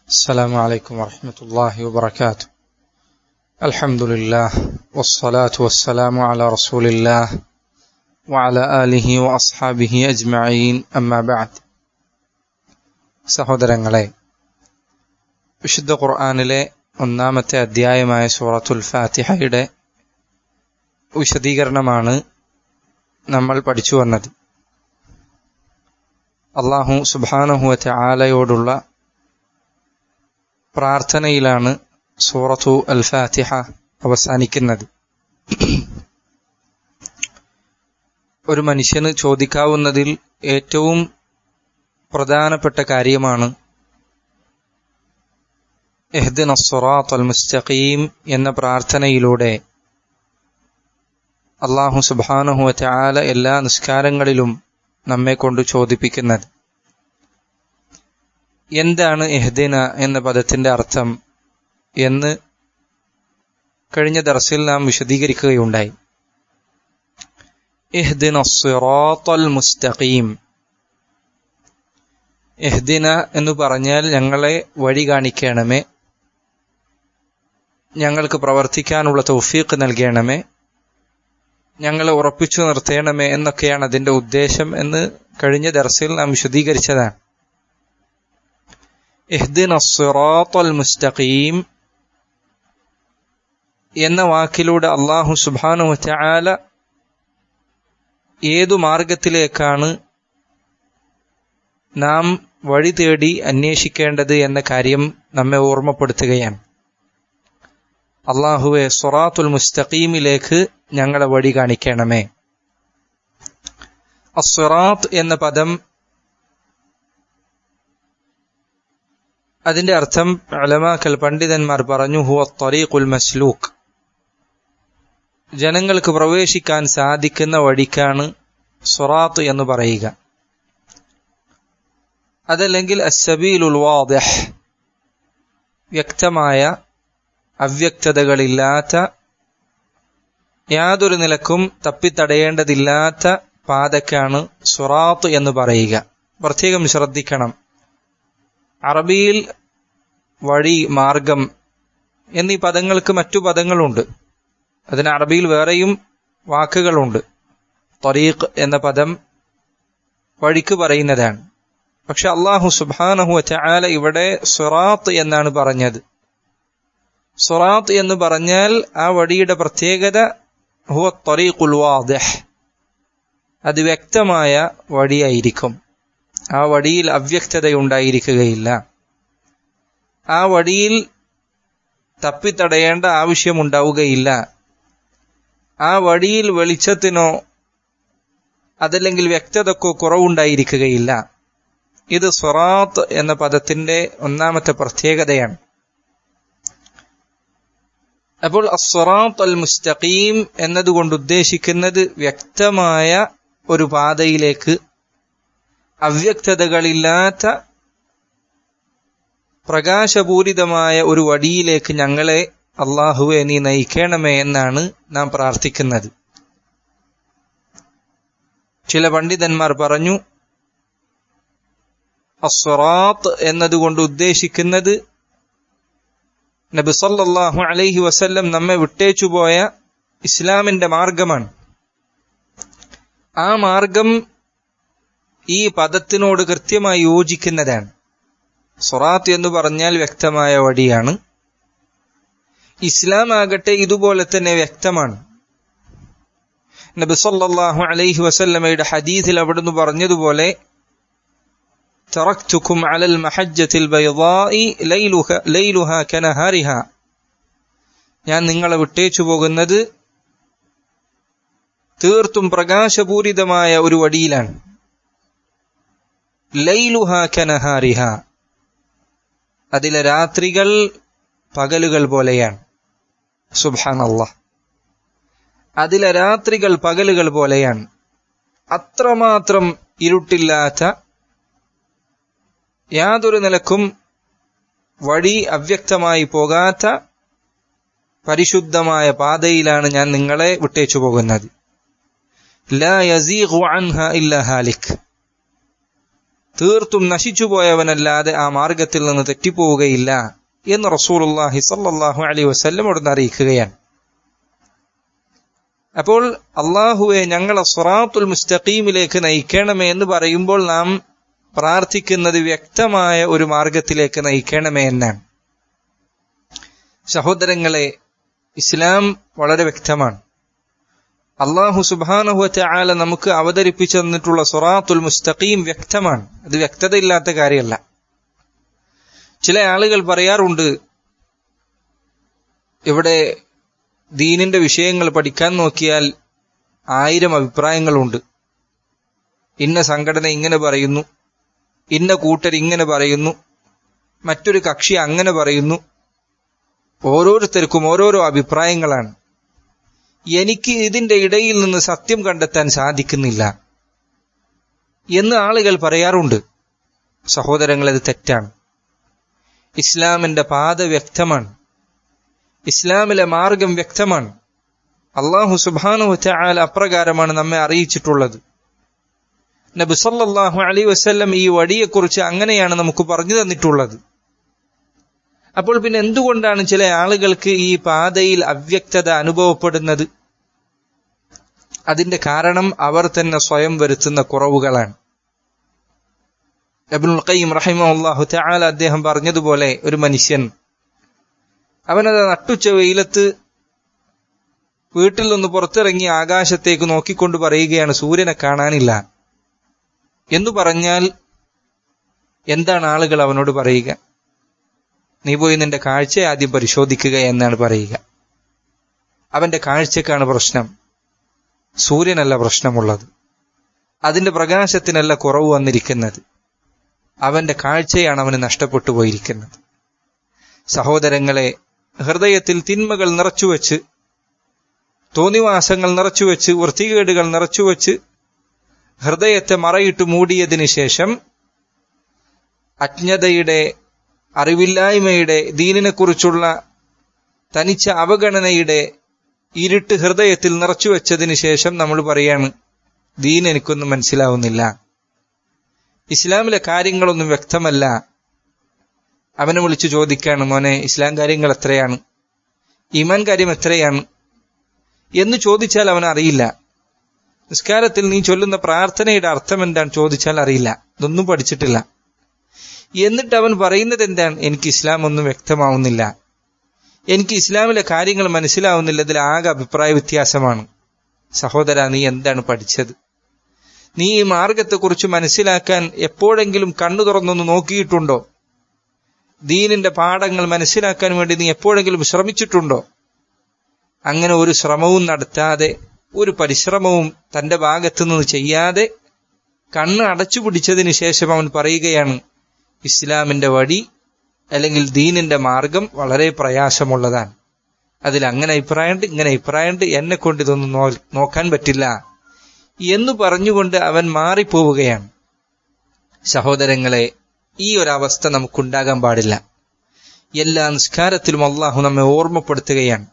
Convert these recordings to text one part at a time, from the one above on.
السلام عليكم ورحمة الله وبركاته الحمد لله والصلاة والسلام على رسول الله وعلى آله وأصحابه أجمعين أما بعد സഹോദരങ്ങളെ വിശുദ്ധ ഖുർആാനിലെ ഒന്നാമത്തെ അധ്യായമായ സൂറത്തുൽ ഫാത്തിഹയുടെ വിശദീകരണമാണ് നമ്മൾ പഠിച്ചു വന്നത് അള്ളാഹു സുബാനഹുവറ്റ ആലയോടുള്ള പ്രാർത്ഥനയിലാണ് സൂറത്തു അൽ ഫാത്തിഹ അവസാനിക്കുന്നത് ഒരു മനുഷ്യന് ചോദിക്കാവുന്നതിൽ ഏറ്റവും പ്രധാനപ്പെട്ട കാര്യമാണ് എഹ്ദിൻ അസ്വറാത്ത് അൽ മുസ്തഖീം എന്ന പ്രാർത്ഥനയിലൂടെ അള്ളാഹു സുബാനഹുവറ്റ ആല എല്ലാ നിസ്കാരങ്ങളിലും നമ്മെ കൊണ്ട് ചോദിപ്പിക്കുന്നത് എന്താണ് എഹ്ദിന എന്ന പദത്തിന്റെ അർത്ഥം എന്ന് കഴിഞ്ഞ ദർസിൽ നാം വിശദീകരിക്കുകയുണ്ടായി എഹ്ദിന സിറാത്തൽ മുസ്തഖീം എഹ്ദിന എന്ന് പറഞ്ഞാൽ ഞങ്ങളെ വഴി കാണിക്കണമേ ഞങ്ങൾക്ക് പ്രവർത്തിക്കാനുള്ള തൗഫീഖ് നൽകണമേ ഞങ്ങളെ ഉറപ്പിച്ചു നിർത്തേണമേ എന്നൊക്കെയാണ് അതിന്റെ ഉദ്ദേശം എന്ന് കഴിഞ്ഞ ദർസിൽ നാം വിശദീകരിച്ചതാണ് ഇഹ്ദിന സിറാത്തൽ മുസ്തഖീം എന്ന വാക്കിലൂടെ അള്ളാഹു സുബാനു ചാല ഏതു മാർഗത്തിലേക്കാണ് നാം വഴി തേടി അന്വേഷിക്കേണ്ടത് എന്ന കാര്യം നമ്മെ ഓർമ്മപ്പെടുത്തുകയാണ് അള്ളാഹുവെ സൊറാത്തുൽ മുസ്തഖീമിലേക്ക് ഞങ്ങളെ വഴി കാണിക്കണമേ അസ്വറാത്ത് എന്ന പദം അതിന്റെ അർത്ഥം അലമാക്കൽ പണ്ഡിതന്മാർ പറഞ്ഞു ഹുവ ത്വരീഖുൽ മസ്ലൂക്ക് ജനങ്ങൾക്ക് പ്രവേശിക്കാൻ സാധിക്കുന്ന വഴിക്കാണ് സൊറാത്ത് എന്ന് പറയുക അതല്ലെങ്കിൽ അസബീലുൽ വാദിഹ് വ്യക്തമായ അവ്യക്തതകളില്ലാത്ത യാതൊരു നിലക്കും തപ്പിത്തടയേണ്ടതില്ലാത്ത പാതക്കാണ് സുറാത്ത് എന്ന് പറയുക പ്രത്യേകം ശ്രദ്ധിക്കണം അറബിയിൽ വഴി മാർഗം എന്നീ പദങ്ങൾക്ക് മറ്റു പദങ്ങളുണ്ട് അതിന് അറബിയിൽ വേറെയും വാക്കുകളുണ്ട് ത്വരീഖ് എന്ന പദം വഴിക്ക് പറയുന്നതാണ് പക്ഷെ അള്ളാഹു സുബാനഹു ചാല ഇവിടെ സുറാത്ത് എന്നാണ് പറഞ്ഞത് സുറാത്ത് എന്ന് പറഞ്ഞാൽ ആ വഴിയുടെ പ്രത്യേകത ഹുവ ത്വരീഖുൽ വാദിഹ് അത് വ്യക്തമായ വഴിയായിരിക്കും ആ വഴിയിൽ അവ്യക്തതയുണ്ടായിരിക്കുകയില്ല ആ വഴിയിൽ തപ്പിത്തടയേണ്ട ആവശ്യമുണ്ടാവുകയില്ല ആ വഴിയിൽ വെളിച്ചത്തിനോ അതല്ലെങ്കിൽ വ്യക്തതക്കോ കുറവുണ്ടായിരിക്കുകയില്ല ഇത് സ്വറാത്ത് എന്ന പദത്തിന്റെ ഒന്നാമത്തെ പ്രത്യേകതയാണ് അപ്പോൾ അസ്വറാത്ത് അൽ മുസ്തഖീം എന്നതുകൊണ്ട് ഉദ്ദേശിക്കുന്നത് വ്യക്തമായ ഒരു പാതയിലേക്ക് അവ്യക്തതകളില്ലാത്ത പ്രകാശപൂരിതമായ ഒരു വടിയിലേക്ക് ഞങ്ങളെ അള്ളാഹുവെ നീ നയിക്കണമേ എന്നാണ് നാം പ്രാർത്ഥിക്കുന്നത് ചില പണ്ഡിതന്മാർ പറഞ്ഞു അസ്വറാത്ത് എന്നതുകൊണ്ട് ഉദ്ദേശിക്കുന്നത് നബി സല്ലല്ലാഹു അലൈഹി വസല്ലം നമ്മെ വിട്ടേച്ചുപോയ ഇസ്ലാമിന്റെ മാർഗമാണ് ആ മാർഗം ഈ പദത്തിനോട് കൃത്യമായി യോജിക്കുന്നതാണ് സൊറാത്ത് എന്ന് പറഞ്ഞാൽ വ്യക്തമായ വഴിയാണ് ഇസ്ലാം ആകട്ടെ ഇതുപോലെ തന്നെ വ്യക്തമാണ് നബി സല്ലല്ലാഹു അലൈഹി വസല്ലമയുടെ ഹദീസിൽ അവിടുന്ന് പറഞ്ഞതുപോലെ تركتكم على المحجة البيضاء ليلها, ليلها كنهارها ഞാൻ നിങ്ങളെ വിട്ടേച്ചു പോകുന്നത് തീർത്തും പ്രകാശപൂരിതമായ ഒരു വടിയിലാണ് ലൈലുഹ കനഹാരിഹ അതിലെ രാത്രികൾ പകലുകൾ പോലെയാണ് സുബാനല്ല അതിലെ രാത്രികൾ പകലുകൾ പോലെയാണ് അത്രമാത്രം ഇരുട്ടില്ലാത്ത യാതൊരു നിലക്കും വഴി അവ്യക്തമായി പോകാത്ത പരിശുദ്ധമായ പാതയിലാണ് ഞാൻ നിങ്ങളെ വിട്ടേച്ചു പോകുന്നത് ലാ യസീഖു അൻഹ ഇല്ല ഹാലിക് തീർത്തും നശിച്ചുപോയവനല്ലാതെ ആ മാർഗത്തിൽ നിന്ന് തെറ്റിപ്പോവുകയില്ല എന്ന് റസൂലുള്ളാഹി സല്ലല്ലാഹു അലൈഹി വസല്ലം അവിടുന്ന് അറിയിക്കുകയാണ് അപ്പോൾ അള്ളാഹുവെ ഞങ്ങളെ സ്വറാത്തുൽ മുസ്തഖീമിലേക്ക് നയിക്കണമേ എന്ന് പറയുമ്പോൾ നാം പ്രാർത്ഥിക്കുന്നത് വ്യക്തമായ ഒരു മാർഗത്തിലേക്ക് നയിക്കണമേ എന്നാണ് സഹോദരങ്ങളെ ഇസ്ലാം വളരെ വ്യക്തമാണ് അള്ളാഹു സുബാനഹുവറ്റ ആല നമുക്ക് അവതരിപ്പിച്ചു തന്നിട്ടുള്ള സൊറാത്തുൽ മുസ്തഖീം വ്യക്തമാണ് അത് വ്യക്തതയില്ലാത്ത കാര്യമല്ല ചില ആളുകൾ പറയാറുണ്ട് ഇവിടെ ദീനിന്റെ വിഷയങ്ങൾ പഠിക്കാൻ നോക്കിയാൽ ആയിരം അഭിപ്രായങ്ങളുണ്ട് ഇന്ന സംഘടന ഇങ്ങനെ പറയുന്നു ഇന്ന കൂട്ടർ ഇങ്ങനെ പറയുന്നു മറ്റൊരു കക്ഷി അങ്ങനെ പറയുന്നു ഓരോരുത്തർക്കും ഓരോരോ അഭിപ്രായങ്ങളാണ് എനിക്ക് ഇതിന്റെ ഇടയിൽ നിന്ന് സത്യം കണ്ടെത്താൻ സാധിക്കുന്നില്ല എന്ന് ആളുകൾ പറയാറുണ്ട് സഹോദരങ്ങൾ അത് തെറ്റാണ് ഇസ്ലാമിന്റെ പാത വ്യക്തമാണ് ഇസ്ലാമിലെ മാർഗം വ്യക്തമാണ് അള്ളാഹു സുബാനു ചായാൽ അപ്രകാരമാണ് നമ്മെ അറിയിച്ചിട്ടുള്ളത് നബി സല്ലല്ലാഹു അലൈഹി വസല്ലം ഈ വഴിയെക്കുറിച്ച് അങ്ങനെയാണ് നമുക്ക് പറഞ്ഞു തന്നിട്ടുള്ളത് അപ്പോൾ പിന്നെ എന്തുകൊണ്ടാണ് ചില ആളുകൾക്ക് ഈ പാതയിൽ അവ്യക്തത അനുഭവപ്പെടുന്നത് അതിന്റെ കാരണം അവർ തന്നെ സ്വയം വരുത്തുന്ന കുറവുകളാണ് അബ്നുൽ ഖയ്യിം റഹിമഹുല്ലാഹു തആല അദ്ദേഹം പറഞ്ഞതുപോലെ ഒരു മനുഷ്യൻ അവനത് നട്ടുച്ച വെയിലത്ത് വീട്ടിൽ നിന്ന് പുറത്തിറങ്ങി ആകാശത്തേക്ക് നോക്കിക്കൊണ്ട് പറയുകയാണ് സൂര്യനെ കാണാനില്ല എന്നു പറഞ്ഞാൽ എന്താണ് ആളുകൾ അവനോട് പറയുക നീ പോയി നിന്റെ കാഴ്ച ആദ്യം പരിശോധിക്കുക എന്നാണ് പറയുക അവന്റെ കാഴ്ചക്കാണ് പ്രശ്നം സൂര്യനല്ല പ്രശ്നമുള്ളത് അതിന്റെ പ്രകാശത്തിനല്ല കുറവ് വന്നിരിക്കുന്നത് അവന്റെ കാഴ്ചയാണ് അവന് നഷ്ടപ്പെട്ടു പോയിരിക്കുന്നത് സഹോദരങ്ങളെ ഹൃദയത്തിൽ തിന്മകൾ നിറച്ചുവെച്ച് തോന്നിവാസങ്ങൾ നിറച്ചുവെച്ച് വൃത്തികേടുകൾ നിറച്ചുവെച്ച് ഹൃദയത്തെ മറയിട്ട് മൂടിയതിനു ശേഷം അജ്ഞതയുടെ അറിവില്ലായ്മയുടെ ദീനിനെക്കുറിച്ചുള്ള തനിച്ച അവഗണനയുടെ ഇരുട്ട് ഹൃദയത്തിൽ നിറച്ചുവെച്ചതിന് ശേഷം നമ്മൾ പറയാണ് ദീൻ എനിക്കൊന്നും മനസ്സിലാവുന്നില്ല ഇസ്ലാമിലെ കാര്യങ്ങളൊന്നും വ്യക്തമല്ല അവനെ വിളിച്ചു ചോദിക്കാണ് മോനെ ഇസ്ലാം കാര്യങ്ങൾ എത്രയാണ് ഈമാൻ കാര്യം എത്രയാണ് എന്ന് ചോദിച്ചാൽ അവൻ അറിയില്ല നിസ്കാരത്തിൽ നീ ചൊല്ലുന്ന പ്രാർത്ഥനയുടെ അർത്ഥം എന്താണ് ചോദിച്ചാൽ അറിയില്ല ഇതൊന്നും പഠിച്ചിട്ടില്ല എന്നിട്ട് അവൻ പറയുന്നത് എന്താണ് എനിക്ക് ഇസ്ലാം ഒന്നും വ്യക്തമാവുന്നില്ല എനിക്ക് ഇസ്ലാമിലെ കാര്യങ്ങൾ മനസ്സിലാവുന്നില്ല ഇതിൽ ആകെ അഭിപ്രായ വ്യത്യാസമാണ് സഹോദര നീ എന്താണ് പഠിച്ചത് നീ ഈ മാർഗത്തെക്കുറിച്ച് മനസ്സിലാക്കാൻ എപ്പോഴെങ്കിലും കണ്ണു തുറന്നൊന്ന് നോക്കിയിട്ടുണ്ടോ ദീനിന്റെ പാഠങ്ങൾ മനസ്സിലാക്കാൻ വേണ്ടി നീ എപ്പോഴെങ്കിലും ശ്രമിച്ചിട്ടുണ്ടോ അങ്ങനെ ഒരു ശ്രമവും നടത്താതെ ഒരു പരിശ്രമവും തന്റെ ഭാഗത്തു നിന്ന് ചെയ്യാതെ കണ്ണ് അടച്ചു പിടിച്ചതിന് ശേഷം അവൻ പറയുകയാണ് ഇസ്ലാമിന്റെ വഴി അല്ലെങ്കിൽ ദീനിന്റെ മാർഗം വളരെ പ്രയാസമുള്ളതാണ് അതിൽ അങ്ങനെ അഭിപ്രായമുണ്ട് ഇങ്ങനെ അഭിപ്രായമുണ്ട് എന്നെ കൊണ്ട് ഇതൊന്നും നോക്കാൻ പറ്റില്ല എന്ന് പറഞ്ഞുകൊണ്ട് അവൻ മാറിപ്പോവുകയാണ് സഹോദരങ്ങളെ ഈ ഒരവസ്ഥ നമുക്കുണ്ടാകാൻ പാടില്ല എല്ലാ നിസ്കാരത്തിലും അള്ളാഹു നമ്മെ ഓർമ്മപ്പെടുത്തുകയാണ്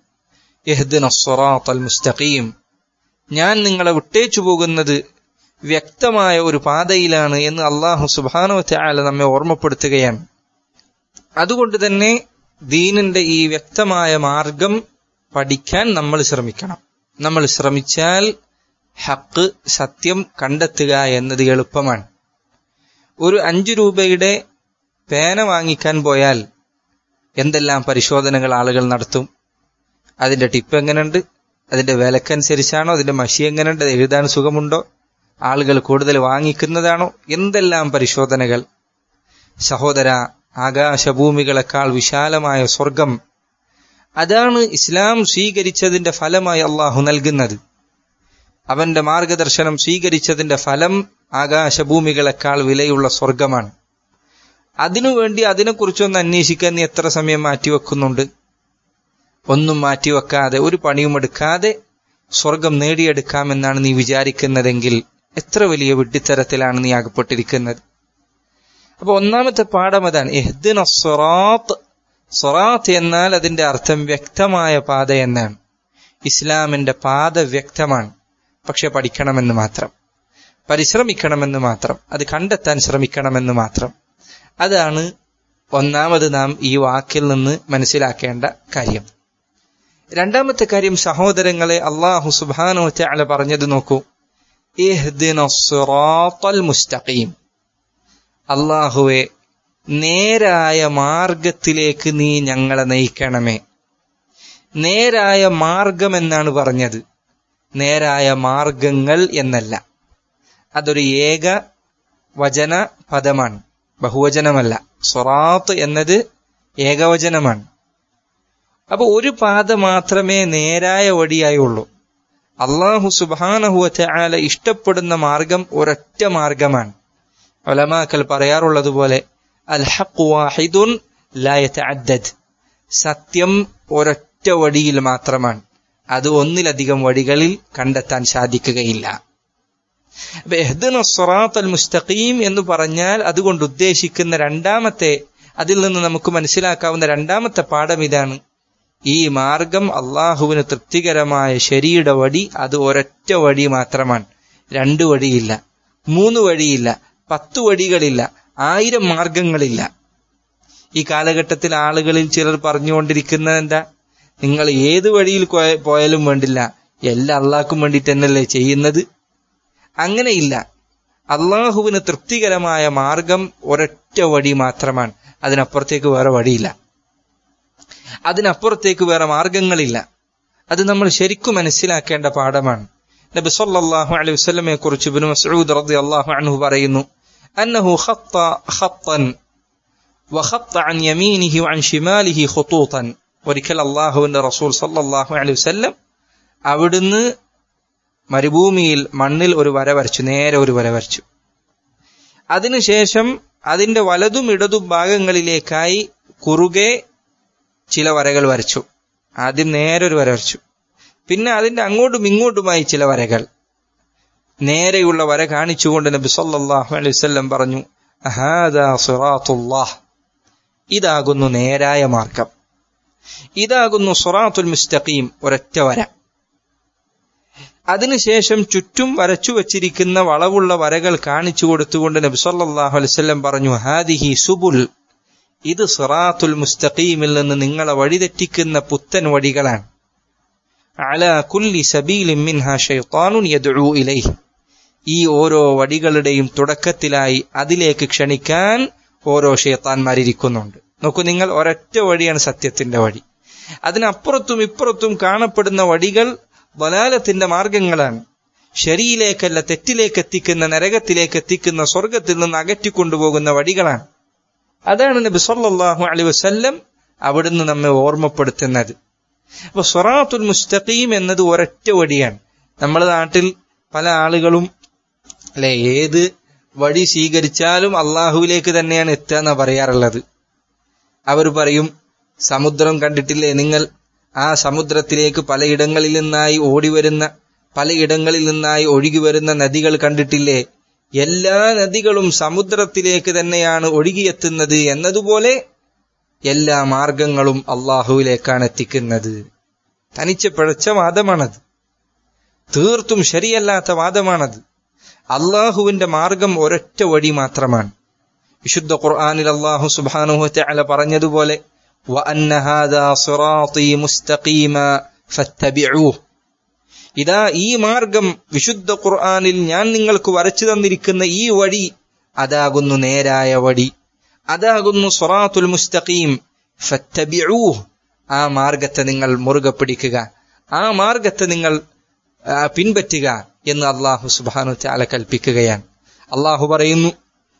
മുസ്തഖീം ഞാൻ നിങ്ങളെ വിട്ടേച്ചു പോകുന്നത് വ്യക്തമായ ഒരു പാതയിലാണ് എന്ന് അള്ളാഹു സുബാനോ ചായാല നമ്മെ ഓർമ്മപ്പെടുത്തുകയാണ് അതുകൊണ്ട് തന്നെ ദീനിന്റെ ഈ വ്യക്തമായ മാർഗം പഠിക്കാൻ നമ്മൾ ശ്രമിക്കണം നമ്മൾ ശ്രമിച്ചാൽ ഹക്ക് സത്യം കണ്ടെത്തുക എന്നത് എളുപ്പമാണ് ഒരു അഞ്ചു രൂപയുടെ പേന വാങ്ങിക്കാൻ പോയാൽ എന്തെല്ലാം പരിശോധനകൾ ആളുകൾ നടത്തും അതിന്റെ ടിപ്പ് എങ്ങനെയുണ്ട് അതിന്റെ വിലക്കനുസരിച്ചാണോ അതിന്റെ മഷി എങ്ങനെയുണ്ട് അത് എഴുതാൻ സുഖമുണ്ടോ ആളുകൾ കൂടുതൽ വാങ്ങിക്കുന്നതാണോ എന്തെല്ലാം പരിശോധനകൾ സഹോദര ആകാശഭൂമികളെക്കാൾ വിശാലമായ സ്വർഗം അതാണ് ഇസ്ലാം സ്വീകരിച്ചതിന്റെ ഫലമായി അള്ളാഹു നൽകുന്നത് അവന്റെ മാർഗദർശനം സ്വീകരിച്ചതിന്റെ ഫലം ആകാശഭൂമികളെക്കാൾ വിലയുള്ള സ്വർഗമാണ് അതിനുവേണ്ടി അതിനെക്കുറിച്ചൊന്ന് അന്വേഷിക്കാൻ നീ എത്ര സമയം മാറ്റിവെക്കുന്നുണ്ട് ഒന്നും മാറ്റിവെക്കാതെ ഒരു പണിയും എടുക്കാതെ സ്വർഗം നേടിയെടുക്കാമെന്നാണ് നീ വിചാരിക്കുന്നതെങ്കിൽ എത്ര വലിയ വിഡ്ഢിത്തരത്തിലാണ് നീ അകപ്പെട്ടിരിക്കുന്നത് അപ്പൊ ഒന്നാമത്തെ പാഠം അതാണ് എഹ്ദിന സൊറാത്ത് സൊറാത്ത് എന്നാൽ അതിന്റെ അർത്ഥം വ്യക്തമായ പാത എന്നാണ് ഇസ്ലാമിന്റെ പാത വ്യക്തമാണ് പക്ഷെ പഠിക്കണമെന്ന് മാത്രം പരിശ്രമിക്കണമെന്ന് മാത്രം അത് കണ്ടെത്താൻ ശ്രമിക്കണമെന്ന് മാത്രം അതാണ് ഒന്നാമത് നാം ഈ വാക്കിൽ നിന്ന് മനസ്സിലാക്കേണ്ട കാര്യം രണ്ടാമത്തെ കാര്യം സഹോദരങ്ങളെ അള്ളാഹു സുബാനോ ചാല പറഞ്ഞത് നോക്കൂ മുസ്തഖീം അള്ളാഹുവെ നേരായ മാർഗത്തിലേക്ക് നീ ഞങ്ങളെ നയിക്കണമേ നേരായ മാർഗം എന്നാണ് പറഞ്ഞത് നേരായ മാർഗങ്ങൾ എന്നല്ല അതൊരു ഏക വചന പദമാണ് ബഹുവചനമല്ല സൊറാത്ത് എന്നത് ഏകവചനമാണ് അപ്പൊ ഒരു പാത മാത്രമേ നേരായ വഴിയായുള്ളൂ അള്ളാഹു സുബാനഹുവറ്റ ആല ഇഷ്ടപ്പെടുന്ന മാർഗം ഒരൊറ്റ മാർഗമാണ് ഒലമാക്കൽ പറയാറുള്ളതുപോലെ അൽഹഖുവാഹിദുൻ ലായത്തഅദ്ദദ് സത്യം ഒരൊറ്റ വഴിയിൽ മാത്രമാണ് അത് ഒന്നിലധികം വഴികളിൽ കണ്ടെത്താൻ സാധിക്കുകയില്ല അൽ മുസ്തഖീം എന്ന് പറഞ്ഞാൽ അതുകൊണ്ട് ഉദ്ദേശിക്കുന്ന രണ്ടാമത്തെ അതിൽ നിന്ന് നമുക്ക് മനസ്സിലാക്കാവുന്ന രണ്ടാമത്തെ പാഠം ഇതാണ് ഈ മാർഗം അള്ളാഹുവിന് തൃപ്തികരമായ ശരിയുടെ വഴി അത് ഒരൊറ്റ വഴി മാത്രമാണ് രണ്ടു വഴിയില്ല മൂന്ന് വഴിയില്ല പത്തു വഴികളില്ല ആയിരം മാർഗങ്ങളില്ല ഈ കാലഘട്ടത്തിൽ ആളുകളിൽ ചിലർ പറഞ്ഞുകൊണ്ടിരിക്കുന്നത് എന്താ നിങ്ങൾ ഏത് വഴിയിൽ പോയാലും വേണ്ടില്ല എല്ലാ അള്ളാഹ്ക്കും വേണ്ടി തന്നെയല്ലേ ചെയ്യുന്നത് അങ്ങനെയില്ല അള്ളാഹുവിന് തൃപ്തികരമായ മാർഗം ഒരൊറ്റ വഴി മാത്രമാണ് അതിനപ്പുറത്തേക്ക് വേറെ വഴിയില്ല അതിനപ്പുറത്തേക്ക് വേറെ മാർഗങ്ങളില്ല അത് നമ്മൾ ശരിക്കും മനസ്സിലാക്കേണ്ട പാഠമാണ് നബി സല്ലല്ലാഹു അലൈഹി വസല്ലമയെ കുറിച്ച് ഇബ്നു മസ്ഊദ് റളിയല്ലാഹു അൻഹു പറയുന്നു അന്നഹു ഖത്ത ഖത്തൻ وخط عن يمينه وعن شماله خطوطا ഒരിക്കൽ അള്ളാഹുവിന്റെ റസൂൽ സല്ലല്ലാഹു അലൈഹി വസല്ലം അവിടുന്ന് മരുഭൂമിയിൽ മണ്ണിൽ ഒരു വര വരച്ചു നേരെ ഒരു വര വരച്ചു അതിനുശേഷം അതിന്റെ വലതും ഇടതും ഭാഗങ്ങളിലേക്കായി കുറുകെ ചില വരകൾ വരച്ചു ആദ്യം നേരെ ഒരു വര വരച്ചു പിന്നെ അതിന്റെ അങ്ങോട്ടും ഇങ്ങോട്ടുമായി ചില വരകൾ നേരെയുള്ള വര കാണിച്ചുകൊണ്ട് നബി സല്ലല്ലാഹു അലൈഹി വസല്ലം പറഞ്ഞു അഹാദാ സിറാത്തുല്ലാഹ് ഇതാകുന്നു നേരായ മാർഗം ഇതാകുന്നു സുറാത്തുൽ മുസ്തഖീം ഒരൊറ്റ വര അതിനുശേഷം ചുറ്റും വരച്ചു വച്ചിരിക്കുന്ന വളവുള്ള വരകൾ കാണിച്ചു കൊടുത്തുകൊണ്ട് നബി സല്ലല്ലാഹു അലൈഹി വസല്ലം പറഞ്ഞു ഹാദിഹി സുബുൽ ഇത് സിറാത്തുൽ മുസ്തഖീമിൽ നിന്ന് നിങ്ങളെ വഴിതെറ്റിക്കുന്ന പുത്തൻ വഴികളാണ് അല കുല്ലി സബീലിൻ മിൻഹാ ഷൈത്താനുൻ യദ്ഉ ഇലൈഹി ഈ ഓരോ വടികളുടെയും തുടക്കത്തിലായി അതിലേക്ക് ക്ഷണിക്കാൻ ഓരോ ഷെയ്ത്താന്മാരിയ്ക്കുന്നുണ്ട് നോക്കൂ നിങ്ങൾ ഒരൊറ്റ വഴിയാണ് സത്യത്തിന്റെ വഴി അതിനപ്പുറത്തും ഇപ്പുറത്തും കാണപ്പെടുന്ന വടികൾ വലാലത്തിന്റെ മാർഗങ്ങളാണ് ശരിയിലേക്കല്ല തെറ്റിലേക്ക് എത്തിക്കുന്ന നരകത്തിലേക്ക് എത്തിക്കുന്ന സ്വർഗത്തിൽ നിന്ന് അകറ്റിക്കൊണ്ടുപോകുന്ന വടികളാണ് അതാണ് നബി സല്ലല്ലാഹു അലൈഹി വസല്ലം അവിടുന്ന് നമ്മെ ഓർമ്മപ്പെടുത്തുന്നത് അപ്പൊ സൊറാത്തുൽ മുസ്തഖീം എന്നത് ഒരൊറ്റ വഴിയാണ് നമ്മുടെ നാട്ടിൽ പല ആളുകളും അല്ലെ ഏത് വഴി സ്വീകരിച്ചാലും അള്ളാഹുവിലേക്ക് തന്നെയാണ് എത്തുക എന്നാ പറയാറുള്ളത് അവർ പറയും സമുദ്രം കണ്ടിട്ടില്ലേ നിങ്ങൾ ആ സമുദ്രത്തിലേക്ക് പലയിടങ്ങളിൽ നിന്നായി ഓടിവരുന്ന പലയിടങ്ങളിൽ നിന്നായി ഒഴുകി വരുന്ന നദികൾ കണ്ടിട്ടില്ലേ എല്ലാ നദികളും സമുദ്രത്തിലേക്ക് തന്നെയാണ് ഒഴുകിയെത്തുന്നത് എന്നതുപോലെ എല്ലാ മാർഗങ്ങളും അള്ളാഹുവിലേക്കാണ് എത്തിക്കുന്നത് തനിച്ച് പിഴച്ച വാദമാണത് തീർത്തും ശരിയല്ലാത്ത വാദമാണത് അള്ളാഹുവിന്റെ മാർഗം ഒരൊറ്റ വഴി മാത്രമാണ് വിശുദ്ധ ഖുർആാനിൽ അള്ളാഹു സുബാനുഹു അല പറഞ്ഞതുപോലെ ഇതാ ഈ മാർഗം വിശുദ്ധ ഖുർആാനിൽ ഞാൻ നിങ്ങൾക്ക് വരച്ചു തന്നിരിക്കുന്ന ഈ വഴി അതാകുന്നു നേരായ വഴി അതാകുന്നു സൊറാത്തുൽ മുസ്തഖീം ഫത്തബിഊഹ് ആ മാർഗത്തെ നിങ്ങൾ മുറുകെ പിടിക്കുക ആ മാർഗത്തെ നിങ്ങൾ പിൻപറ്റുക എന്ന് അള്ളാഹു സുബാനു ചാല കൽപ്പിക്കുകയാണ് അള്ളാഹു പറയുന്നു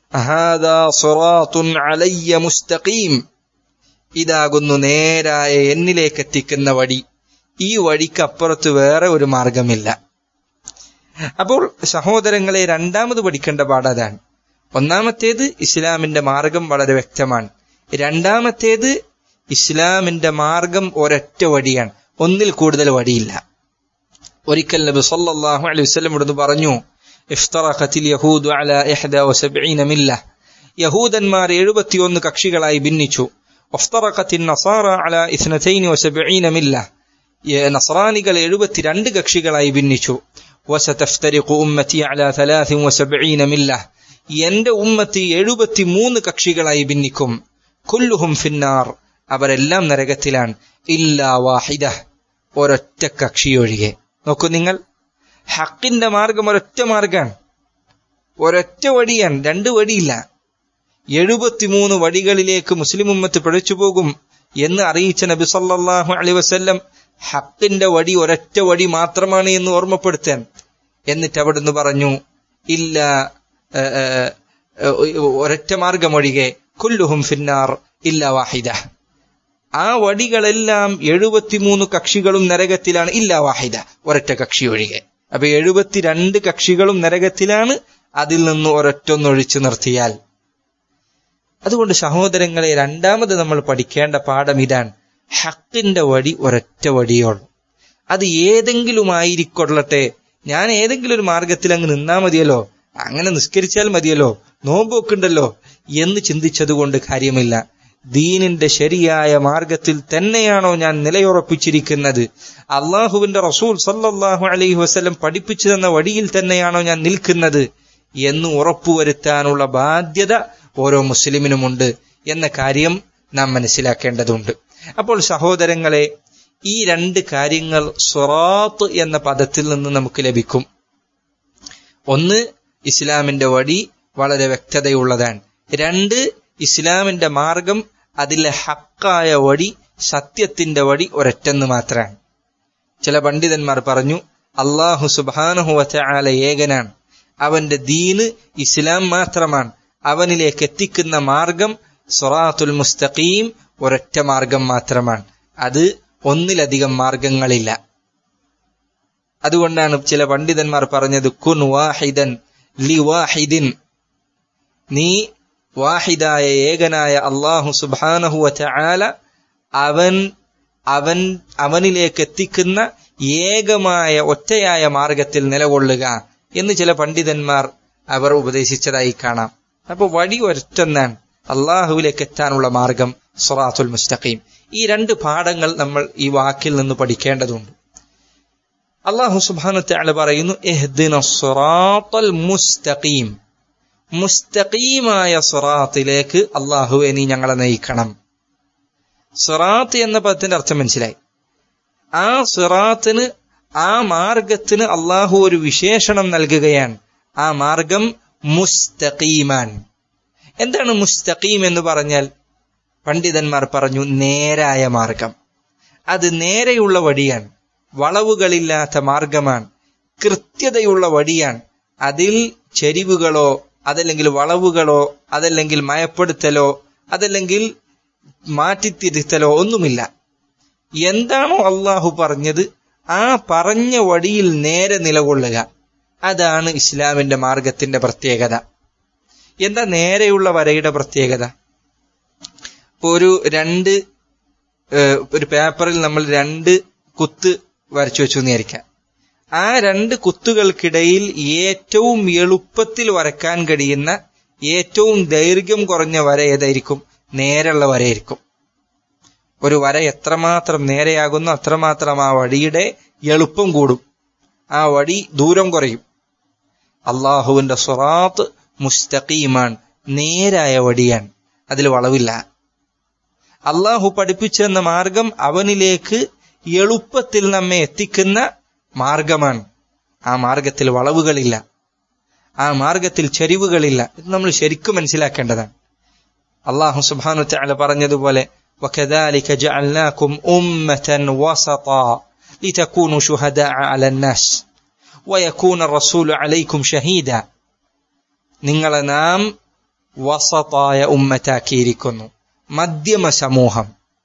മുസ്തഖീം ഇതാകുന്നു നേരായ എന്നിലേക്ക് എത്തിക്കുന്ന വഴി ഈ വഴിക്ക് അപ്പുറത്ത് വേറെ ഒരു മാർഗമില്ല അപ്പോൾ സഹോദരങ്ങളെ രണ്ടാമത് പഠിക്കേണ്ട പാഠതാണ് ഒന്നാമത്തേത് ഇസ്ലാമിന്റെ മാർഗം വളരെ വ്യക്തമാണ് രണ്ടാമത്തേത് ഇസ്ലാമിന്റെ മാർഗം ഒരൊറ്റ വഴിയാണ് ഒന്നിൽ കൂടുതൽ വഴിയില്ല ഒരിക്കൽ നബി സല്ലല്ലാഹു അലൈഹി വസല്ലം ഇവിടുന്ന് പറഞ്ഞു ഇഫ്തറഖത്തിൽ യഹൂദു അല ഇഹ്ദ വസബ്ഈന മില്ല യഹൂദന്മാർ എഴുപത്തിയൊന്ന് കക്ഷികളായി ഭിന്നിച്ചു വഫ്തറഖത്തിൻ നസാറ അല ഇസ്നതൈനി വസബ്ഈന മില്ല നസറാനികൾ എഴുപത്തിരണ്ട് കക്ഷികളായി ഭിന്നിച്ചു വസതഫ്തരിഖു ഉമ്മത്തി അലാ തലാസിൻ വസബ്ഈന മില്ല എന്റെ ഉമ്മത്തി എഴുപത്തിമൂന്ന് കക്ഷികളായി ഭിന്നിക്കും കുല്ലുഹും ഫിന്നാർ അവരെല്ലാം നരകത്തിലാണ് ഇല്ലാ വാഹിദ ഒരൊറ്റ കക്ഷിയൊഴികെ നോക്കൂ നിങ്ങൾ ഹക്കിന്റെ മാർഗം ഒരൊറ്റ മാർഗാണ് ഒരൊറ്റ വടിയാണ് രണ്ട് വടിയില്ല എഴുപത്തിമൂന്ന് വടികളിലേക്ക് മുസ്ലിം ഉമ്മത്ത് പിഴച്ചു പോകും എന്ന് അറിയിച്ച നബി സല്ലല്ലാഹു അലൈഹി വസല്ലം ഹക്കിന്റെ വടി ഒരൊറ്റ വടി മാത്രമാണ് എന്ന് ഓർമ്മപ്പെടുത്താൻ എന്നിട്ട് അവിടുന്ന് പറഞ്ഞു ഇല്ല ഒരൊറ്റ മാർഗമൊഴികെ കുല്ലുഹും ഫിന്നാർ ഇല്ല വാഹിദ ആ വടികളെല്ലാം എഴുപത്തിമൂന്ന് കക്ഷികളും നരകത്തിലാണ് ഇല്ല വാഹിദ ഒരൊറ്റ കക്ഷി ഒഴികെ അപ്പൊ എഴുപത്തിരണ്ട് കക്ഷികളും നരകത്തിലാണ് അതിൽ നിന്ന് ഒരൊറ്റൊന്നൊഴിച്ചു നിർത്തിയാൽ അതുകൊണ്ട് സഹോദരങ്ങളെ രണ്ടാമത് നമ്മൾ പഠിക്കേണ്ട പാഠം ഇതാണ് ഹക്കിന്റെ വടി ഒരൊറ്റ വടിയോളം അത് ഏതെങ്കിലും ആയിരിക്കൊള്ളട്ടെ ഞാൻ ഏതെങ്കിലും ഒരു മാർഗത്തിൽ അങ്ങ് നിന്നാ മതിയല്ലോ അങ്ങനെ നിസ്കരിച്ചാൽ മതിയല്ലോ നോമ്പൊക്കുണ്ടല്ലോ എന്ന് ചിന്തിച്ചതുകൊണ്ട് കാര്യമില്ല ദീനിന്റെ ശരിയായ മാർഗത്തിൽ തന്നെയാണോ ഞാൻ നിലയുറപ്പിച്ചിരിക്കുന്നത് അള്ളാഹുവിന്റെ റസൂൽ സല്ലല്ലാഹു അലൈഹി വസല്ലം പഠിപ്പിച്ചു തന്ന വഴിയിൽ തന്നെയാണോ ഞാൻ നിൽക്കുന്നത് എന്ന് ഉറപ്പുവരുത്താനുള്ള ബാധ്യത ഓരോ മുസ്ലിമിനുമുണ്ട് എന്ന കാര്യം നാം മനസ്സിലാക്കേണ്ടതുണ്ട് അപ്പോൾ സഹോദരങ്ങളെ ഈ രണ്ട് കാര്യങ്ങൾ സ്വറാത്ത് എന്ന പദത്തിൽ നിന്ന് നമുക്ക് ലഭിക്കും ഒന്ന് ഇസ്ലാമിന്റെ വഴി വളരെ വ്യക്തതയുള്ളതാണ് രണ്ട് ഇസ്ലാമിന്റെ മാർഗം അതിലെ ഹക്കായ വഴി സത്യത്തിന്റെ വഴി ഒരൊറ്റെന്ന് മാത്രമാണ് ചില പണ്ഡിതന്മാർ പറഞ്ഞു അള്ളാഹു സുബാനുഹുവല ഏകനാണ് അവന്റെ ദീന് ഇസ്ലാം മാത്രമാണ് അവനിലേക്ക് എത്തിക്കുന്ന മാർഗം സൊറാത്തുൽ മുസ്തഖീം ഒരൊറ്റ മാർഗം മാത്രമാണ് അത് ഒന്നിലധികം മാർഗങ്ങളില്ല അതുകൊണ്ടാണ് ചില പണ്ഡിതന്മാർ പറഞ്ഞത് കുൻ വാഹിദൻ ലി വാഹിദിൻ നീ വാഹിദായ ഏകനായ അള്ളാഹു സുബാനഹുവ ചാല അവൻ അവൻ അവനിലേക്ക് എത്തിക്കുന്ന ഏകമായ ഒറ്റയായ മാർഗത്തിൽ നിലകൊള്ളുക എന്ന് ചില പണ്ഡിതന്മാർ അവർ ഉപദേശിച്ചതായി കാണാം അപ്പൊ വഴി ഒരൊറ്റെന്നാണ് അള്ളാഹുവിലേക്ക് എത്താനുള്ള മാർഗം സൊറാത്തുൽ മുസ്തഖീം ഈ രണ്ട് പാഠങ്ങൾ നമ്മൾ ഈ വാക്കിൽ നിന്ന് പഠിക്കേണ്ടതുണ്ട് അള്ളാഹു സുബാനു തആല പറയുന്നു എഹ്ദിന സിറാത്തൽ മുസ്തഖീം മുസ്തഖീമായ സിറാത്തിലേക്ക് അള്ളാഹുവെ നീ ഞങ്ങളെ നയിക്കണം സിറാത്ത് എന്ന പദത്തിന്റെ അർത്ഥം മനസ്സിലായി ആ സിറാത്തിന് ആ മാർഗത്തിന് അള്ളാഹു ഒരു വിശേഷണം നൽകുകയാണ് ആ മാർഗം മുസ്തഖീമാൻ എന്താണ് മുസ്തഖീം എന്ന് പറഞ്ഞാൽ പണ്ഡിതന്മാർ പറഞ്ഞു നേരായ മാർഗം അത് നേരെയുള്ള വഴിയാണ് വളവുകളില്ലാത്ത മാർഗമാണ് കൃത്യതയുള്ള വഴിയാണ് അതിൽ ചെരിവുകളോ അതല്ലെങ്കിൽ വളവുകളോ അതല്ലെങ്കിൽ മയപ്പെടുത്തലോ അതല്ലെങ്കിൽ മാറ്റിത്തിരുത്തലോ ഒന്നുമില്ല എന്താണോ അള്ളാഹു പറഞ്ഞത് ആ പറഞ്ഞ വഴിയിൽ നേരെ നിലകൊള്ളുക അതാണ് ഇസ്ലാമിന്റെ മാർഗത്തിന്റെ പ്രത്യേകത എന്താ നേരെയുള്ള വരയുടെ പ്രത്യേകത ഇപ്പൊ ഒരു രണ്ട് ഒരു പേപ്പറിൽ നമ്മൾ രണ്ട് കുത്ത് വരച്ചു വെച്ചു വിചാരിക്കാം ആ രണ്ട് കുത്തുകൾക്കിടയിൽ ഏറ്റവും എളുപ്പത്തിൽ വരക്കാൻ കഴിയുന്ന ഏറ്റവും ദൈർഘ്യം കുറഞ്ഞ വര ഏതായിരിക്കും നേരെയുള്ള വരയായിരിക്കും ഒരു വര എത്രമാത്രം നേരെയാകുന്നു അത്രമാത്രം ആ വഴിയുടെ എളുപ്പം കൂടും ആ വഴി ദൂരം കുറയും അള്ളാഹുവിന്റെ സ്വറാത്ത് മുസ്തഖീമാണ് നേരായ വടിയാണ് അതിൽ വളവില്ല അള്ളാഹു പഠിപ്പിച്ചെന്ന മാർഗം അവനിലേക്ക് എളുപ്പത്തിൽ നമ്മെ എത്തിക്കുന്ന മാർഗമാണ് ആ മാർഗത്തിൽ വളവുകളില്ല ആ മാർഗത്തിൽ ചെരിവുകളില്ല ഇത് നമ്മൾ ശരിക്കും മനസ്സിലാക്കേണ്ടതാണ് അള്ളാഹു സുബാനു തആല പറഞ്ഞതുപോലെ وكذلك جعلناكم أمة وسطا لتكونوا شهداء على الناس ويكون الرسول عليكم شهيدا നിങ്ങളെ നാം വസതായ ഉമ്മത്താക്കിയിരിക്കുന്നു മധ്യമ സമൂഹം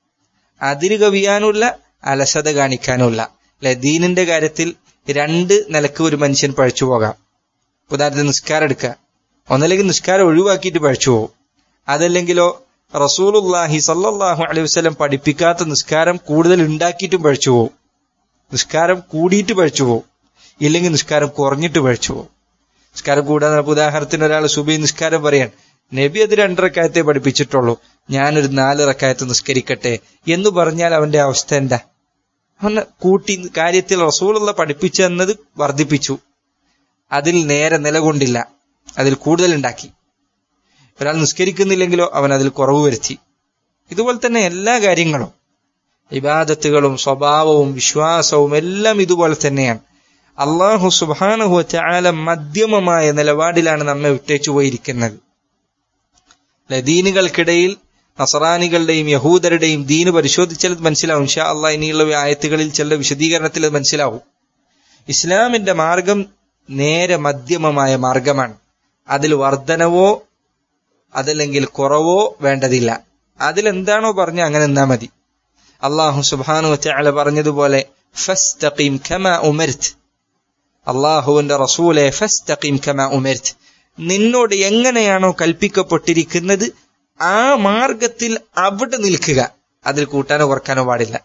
അതിര് കവിയാനുള്ള അലസത കാണിക്കാനുള്ള അല്ലെ ദീനിന്റെ കാര്യത്തിൽ രണ്ട് നിലക്ക് ഒരു മനുഷ്യൻ പഴച്ചു പോകാം ഉദാഹരണത്തിന് നിസ്കാരം എടുക്കുക ഒന്നല്ലെങ്കിൽ നിസ്കാരം ഒഴിവാക്കിയിട്ട് പഴച്ചു പോകും അതല്ലെങ്കിലോ റസൂലുല്ലാഹി സല്ലാഹു അലൈഹി വസ്ലം പഠിപ്പിക്കാത്ത നിസ്കാരം കൂടുതൽ ഉണ്ടാക്കിയിട്ടും പഴച്ചു പോകും നിസ്കാരം കൂടിയിട്ട് പഴച്ചു പോകും ഇല്ലെങ്കിൽ നിസ്കാരം കുറഞ്ഞിട്ട് പഴച്ചു പോകും നിസ്കാരം കൂടാതെ ഉദാഹരണത്തിന് ഒരാൾ സുബൈ നിസ്കാരം പറയാൻ നബി അത് രണ്ടരക്കായത്തെ പഠിപ്പിച്ചിട്ടുള്ളൂ ഞാനൊരു നാല് റക്കായത്ത് നിസ്കരിക്കട്ടെ എന്ന് പറഞ്ഞാൽ അവന്റെ അവസ്ഥ എന്താ ഒന്ന് കൂട്ടി കാര്യത്തിൽ റസൂലുള്ള പഠിപ്പിച്ചു തന്നത് വർദ്ധിപ്പിച്ചു അതിൽ നേരെ നിലകൊണ്ടില്ല അതിൽ കൂടുതൽ ഉണ്ടാക്കി ഒരാൾ നിസ്കരിക്കുന്നില്ലെങ്കിലോ അവൻ അതിൽ കുറവ് വരുത്തി ഇതുപോലെ തന്നെ എല്ലാ കാര്യങ്ങളും ഇബാദത്തുകളും സ്വഭാവവും വിശ്വാസവും എല്ലാം ഇതുപോലെ തന്നെയാണ് അള്ളാഹു സുബാനഹു ചാല മധ്യമമായ നിലപാടിലാണ് നമ്മെ വിട്ടേച്ചു പോയിരിക്കുന്നത് ലദീനുകൾക്കിടയിൽ നസറാനികളുടെയും യഹൂദരുടെയും ദീന് പരിശോധിച്ചാൽ ഇത് മനസ്സിലാവും ഷാ അള്ളാഹ് ഇനിയുള്ള ആയത്തുകളിൽ ചില വിശദീകരണത്തിൽ അത് മനസ്സിലാവും ഇസ്ലാമിന്റെ മാർഗം നേരെ മധ്യമമായ മാർഗമാണ് അതിൽ വർധനവോ അതല്ലെങ്കിൽ കുറവോ വേണ്ടതില്ല അതിലെന്താണോ പറഞ്ഞ അങ്ങനെ നിന്നാ മതി അള്ളാഹു സുബാനു വച്ചാല പറഞ്ഞതുപോലെ ഫസ്തഖീം കമ ഉമർത്ത് അള്ളാഹുവിന്റെ റസൂലെ ഫസ്തഖീം കമ ഉമർത്ത് നിന്നോട് എങ്ങനെയാണോ കൽപ്പിക്കപ്പെട്ടിരിക്കുന്നത് ആ മാർഗത്തിൽ അവിടെ നിൽക്കുക അതിൽ കൂട്ടാനോ കുറക്കാനോ പാടില്ല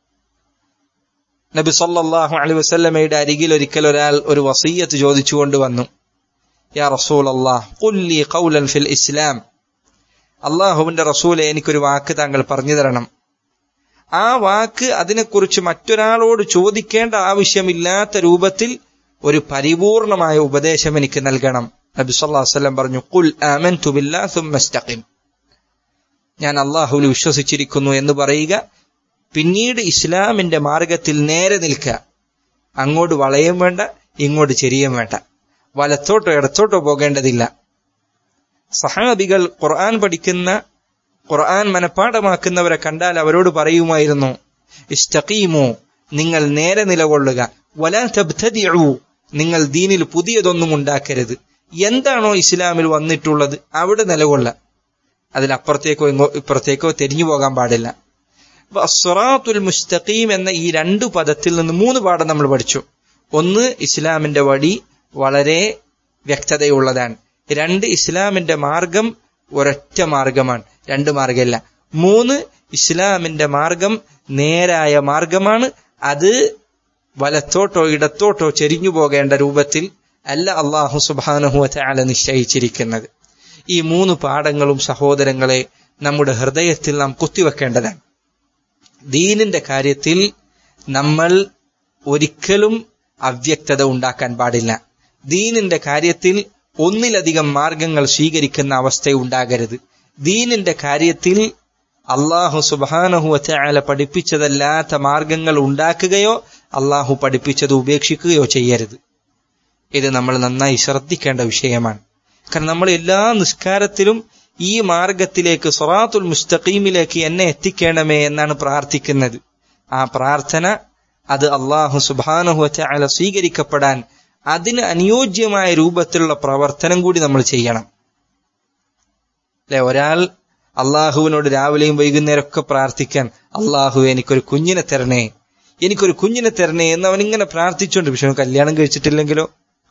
നബി സല്ലല്ലാഹു അലൈഹി വസല്ലമയുടെ അരികിൽ ഒരിക്കൽ ഒരാൾ ഒരു വസീയത്ത് ചോദിച്ചുകൊണ്ട് വന്നു യാ റസൂൽ അള്ളാഹ് കുല്ലി ഖൗലൻ ഫിൽ ഇസ്ലാം അള്ളാഹുവിന്റെ റസൂലെ എനിക്കൊരു വാക്ക് താങ്കൾ പറഞ്ഞു തരണം ആ വാക്ക് അതിനെക്കുറിച്ച് മറ്റൊരാളോട് ചോദിക്കേണ്ട ആവശ്യമില്ലാത്ത രൂപത്തിൽ ഒരു പരിപൂർണമായ ഉപദേശം എനിക്ക് നൽകണം നബി സല്ലല്ലാഹു അലൈഹി വസല്ലം പറഞ്ഞു ഖുൽ ആമൻതു ബില്ലാഹി സുമ്മ ഇസ്തഖിം ഞാൻ അള്ളാഹുവിൽ വിശ്വസിച്ചിരിക്കുന്നു എന്ന് പറയുക പിന്നീട് ഇസ്ലാമിന്റെ മാർഗത്തിൽ നേരെ നിൽക്കുക അങ്ങോട്ട് വളയും വേണ്ട ഇങ്ങോട്ട് ചെരിയും വേണ്ട വലത്തോട്ടോ ഇടത്തോട്ടോ പോകേണ്ടതില്ല സഹാബികൾ ഖുർആൻ പഠിക്കുന്ന ഖുർആൻ മനഃപ്പാടമാക്കുന്നവരെ കണ്ടാൽ അവരോട് പറയുമായിരുന്നു ഇസ്തഖീമു നിങ്ങൾ നേരെ നിലകൊള്ളുക വലാ തബ്തദിഉ നിങ്ങൾ ദീനിൽ പുതിയതൊന്നും ഉണ്ടാക്കരുത് എന്താണോ ഇസ്ലാമിൽ വന്നിട്ടുള്ളത് അവിടെ നിലകൊള്ള അതിലപ്പുറത്തേക്കോ ഇങ്ങോ ഇപ്പുറത്തേക്കോ തിരിഞ്ഞു പോകാൻ പാടില്ല അപ്പൊ അസ്വറാത്തുൽ മുസ്തഖീം എന്ന ഈ രണ്ടു പദത്തിൽ നിന്ന് മൂന്ന് പാഠം നമ്മൾ പഠിച്ചു ഒന്ന് ഇസ്ലാമിന്റെ വഴി വളരെ വ്യക്തതയുള്ളതാണ് രണ്ട് ഇസ്ലാമിന്റെ മാർഗം ഒരൊറ്റ മാർഗമാണ് രണ്ട് മാർഗമല്ല മൂന്ന് ഇസ്ലാമിന്റെ മാർഗം നേരായ മാർഗമാണ് അത് വലത്തോട്ടോ ഇടത്തോട്ടോ ചെരിഞ്ഞു പോകേണ്ട രൂപത്തിൽ അല്ല അള്ളാഹു സുബാനുഹുല നിശ്ചയിച്ചിരിക്കുന്നത് ഈ മൂന്ന് പാഠങ്ങളും സഹോദരങ്ങളെ നമ്മുടെ ഹൃദയത്തിൽ നാം കുത്തിവെക്കേണ്ടതാണ് ദീനിന്റെ കാര്യത്തിൽ നമ്മൾ ഒരിക്കലും അവ്യക്തത ഉണ്ടാക്കാൻ പാടില്ല ദീനിന്റെ കാര്യത്തിൽ ഒന്നിലധികം മാർഗങ്ങൾ സ്വീകരിക്കുന്ന അവസ്ഥ ഉണ്ടാകരുത് ദീനിന്റെ കാര്യത്തിൽ അള്ളാഹു സുബാനഹുല പഠിപ്പിച്ചതല്ലാത്ത മാർഗങ്ങൾ ഉണ്ടാക്കുകയോ അള്ളാഹു പഠിപ്പിച്ചത് ഉപേക്ഷിക്കുകയോ ചെയ്യരുത് ഇത് നമ്മൾ നന്നായി ശ്രദ്ധിക്കേണ്ട വിഷയമാണ് കാരണം നമ്മൾ എല്ലാ നിസ്കാരത്തിലും ഈ മാർഗത്തിലേക്ക് സൊറാത്തുൽ മുസ്തഖീമിലേക്ക് എന്നെ എത്തിക്കണമേ എന്നാണ് പ്രാർത്ഥിക്കുന്നത് ആ പ്രാർത്ഥന അത് അള്ളാഹു സുബാനുഹല സ്വീകരിക്കപ്പെടാൻ അതിന് അനുയോജ്യമായ രൂപത്തിലുള്ള പ്രവർത്തനം കൂടി നമ്മൾ ചെയ്യണം അല്ലെ ഒരാൾ അള്ളാഹുവിനോട് രാവിലെയും വൈകുന്നേരം ഒക്കെ പ്രാർത്ഥിക്കാൻ അള്ളാഹു എനിക്കൊരു കുഞ്ഞിനെ തരണേ എനിക്കൊരു കുഞ്ഞിനെ തരണേ എന്ന് അവൻ ഇങ്ങനെ പ്രാർത്ഥിച്ചുകൊണ്ട് പക്ഷെ കല്യാണം കഴിച്ചിട്ടില്ലെങ്കിലോ